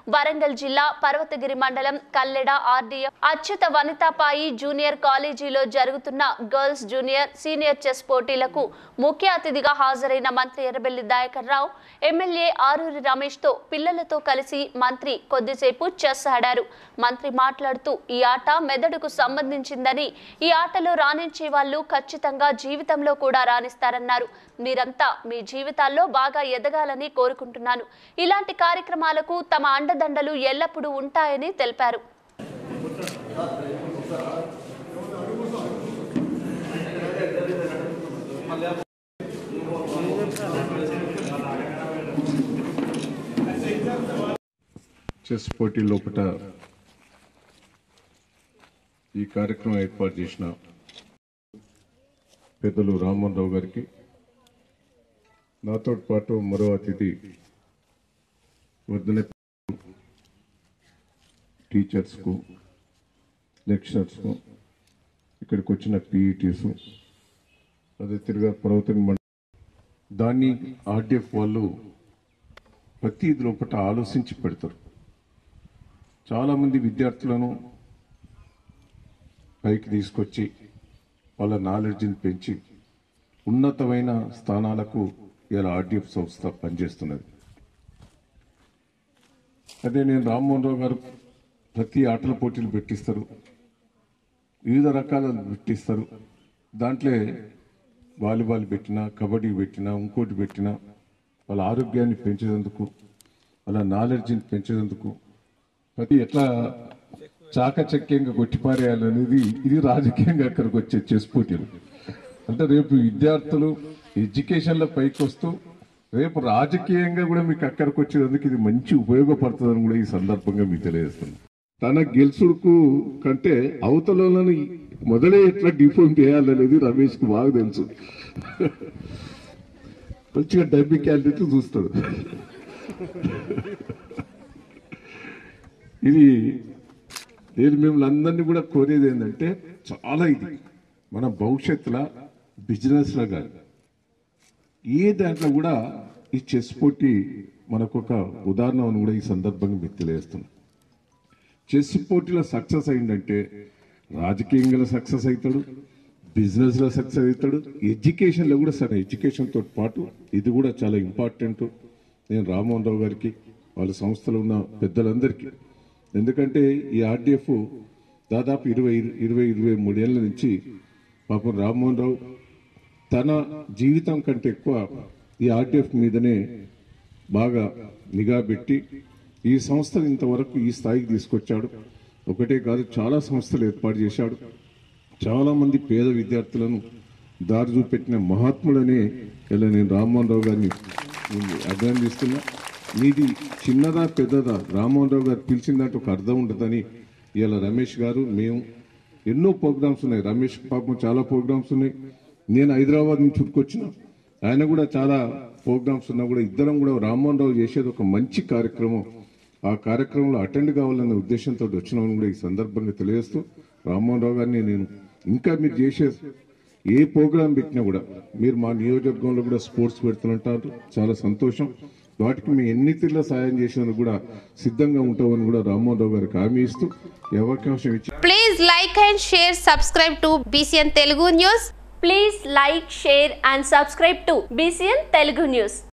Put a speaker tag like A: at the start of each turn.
A: వరంగల్ జిల్లా పర్వతగిరి మండలం Kalleda RDF Achyuta Vanithapayi junior కాలేజీలో జరుగుతున్న గర్ల్స్ జూనియర్ సీనియర్ చెస్ పోటీలకు ముఖ్య అతిథిగా హాజరైన మంత్రి ఎర్రబెల్లి దయాకర్ రావు ఎమ్మెల్యే ఆరూరి రమేష్ తో పిల్లలతో కలిసి మంత్రి కొద్దిసేపు చెస్ ఆడారు మంత్రి మాట్లాడుతూ ఈ ఆట మెదడుకు సంబంధించిందని ఈ ఆటలో రాణించే వాళ్ళు ఖచ్చితంగా జీవితంలో కూడా రాణిస్తారన్నారు మీరంతా మీ జీవితాల్లో బాగా ఎదగాలని కోరుకుంటున్నాను ఇలాంటి కార్యక్రమాలకు తమ అండదండలు ఎల్లప్పుడూ ఉంటాయని తెలిపారు
B: చెస్ పోటీ లోపల ఈ కార్యక్రమం ఏర్పాటు చేసిన పెద్దలు రామ్మోహన్ రావు గారికి నాతో పాటు మరో అతిథి వర్ధన టీచర్స్కు లెక్చరర్స్కు ఇక్కడికి వచ్చిన పీఈటీస్ అదే తిరిగా పర్వతం మండలి దాన్ని ఆర్డిఎఫ్ వాళ్ళు ప్రతి లోపల ఆలోచించి పెడతారు చాలామంది విద్యార్థులను పైకి తీసుకొచ్చి వాళ్ళ నాలెడ్జ్ని పెంచి ఉన్నతమైన స్థానాలకు ఇలా ఆర్డిఎఫ్ సంస్థ పనిచేస్తున్నది అదే నేను రామ్మోహన్ రావు గారు ప్రతి ఆటల పోటీలు పెట్టిస్తారు వివిధ రకాల పెట్టిస్తారు దాంట్లో వాలీబాల్ పెట్టినా కబడ్డీ పెట్టినా ఇంకోటి పెట్టినా వాళ్ళ ఆరోగ్యాన్ని పెంచేందుకు వాళ్ళ నాలెడ్జ్ని పెంచేందుకు ప్రతి ఎట్లా చాకచక్యంగా కొట్టిపారేయాలనేది ఇది రాజకీయంగా అక్కడికి వచ్చే చెస్ పోటీలు అంటే రేపు విద్యార్థులు ఎడ్యుకేషన్లో పైకి వస్తూ రేపు రాజకీయంగా కూడా మీకు అక్కడికి వచ్చేందుకు ఇది మంచి ఉపయోగపడుతుందని కూడా ఈ సందర్భంగా మీకు తెలియజేస్తున్నాను తన గెలుసుడుకు కంటే అవతలను మొదలే ఎట్లా డిఫోమ్ చేయాలనేది రమేష్ కు బాగా తెలుసు మంచిగా డబ్బి క్యాండిడేట్ చూస్తాడు ఇది నేను మిమ్మల్ని అందరినీ కూడా కోరేది ఏంటంటే చాలా ఇది మన భవిష్యత్తులో బిజినెస్లో కానీ ఏ దాంట్లో కూడా ఈ చెస్ పోటీ మనకు ఒక ఉదాహరణ అని కూడా ఈ సందర్భంగా మీకు తెలియజేస్తున్నాం చెస్ పోటీలో సక్సెస్ అయిందంటే రాజకీయంగా సక్సెస్ అవుతాడు బిజినెస్ లో సక్సెస్ అవుతాడు ఎడ్యుకేషన్ లో కూడా సరే ఎడ్యుకేషన్ తో పాటు ఇది కూడా చాలా ఇంపార్టెంట్ నేను రామ్మోహన్ రావు గారికి వాళ్ళ సంస్థలో ఉన్న పెద్దలందరికీ ఎందుకంటే ఈ ఆర్డిఎఫ్ దాదాపు ఇరవై ఇరవై ఇరవై మూడేళ్ల నుంచి పాపం రామ్మోహన్ రావు తన జీవితం కంటే ఎక్కువ ఈ ఆర్డిఎఫ్ మీదనే బాగా నిఘా పెట్టి ఈ సంస్థను ఇంతవరకు ఈ స్థాయికి తీసుకొచ్చాడు ఒకటే కాదు చాలా సంస్థలు ఏర్పాటు చేశాడు చాలా మంది పేద విద్యార్థులను దారి చూపెట్టిన మహాత్ముడనే ఇలా నేను రామ్మోహన్ రావు గారిని నేను అభినందిస్తున్నా మీది చిన్నదా పెద్దదా రామ్మోహన్ రావు గారు పిలిచిందంటే ఒక అర్థం ఉంటుందని ఇలా రమేష్ గారు మేము ఎన్నో ప్రోగ్రామ్స్ ఉన్నాయి రమేష్ పాపం చాలా ప్రోగ్రామ్స్ ఉన్నాయి నేను హైదరాబాద్ నుంచి చుట్టుకొచ్చిన ఆయన కూడా చాలా ప్రోగ్రామ్స్ ఉన్నా కూడా ఇద్దరం కూడా రామ్మోహన్ రావు చేసేది ఒక మంచి కార్యక్రమం ఆ కార్యక్రమంలో అటెండ్ కావాలన్న ఉద్దేశంతో వచ్చినామని కూడా ఈ సందర్భంగా తెలియజేస్తూ రామ్మోహన్ రావు గారిని నేను ఇంకా మీరు చేసే ఏ ప్రోగ్రాం పెట్టినా కూడా మీరు మా నియోజకవర్గంలో కూడా స్పోర్ట్స్ పెడుతుంటారు చాలా సంతోషం వాటికి మేము ఎన్ని తీర్ల సాయం చేసేందుకు కూడా సిద్ధంగా ఉంటామని కూడా రామ్మోహన్ రావు గారికి హామీ ఇస్తూ ఈ అవకాశం ఇచ్చి
C: Please like and share, subscribe to BCN Telugu News.
A: Please like share and subscribe to BCN Telugu news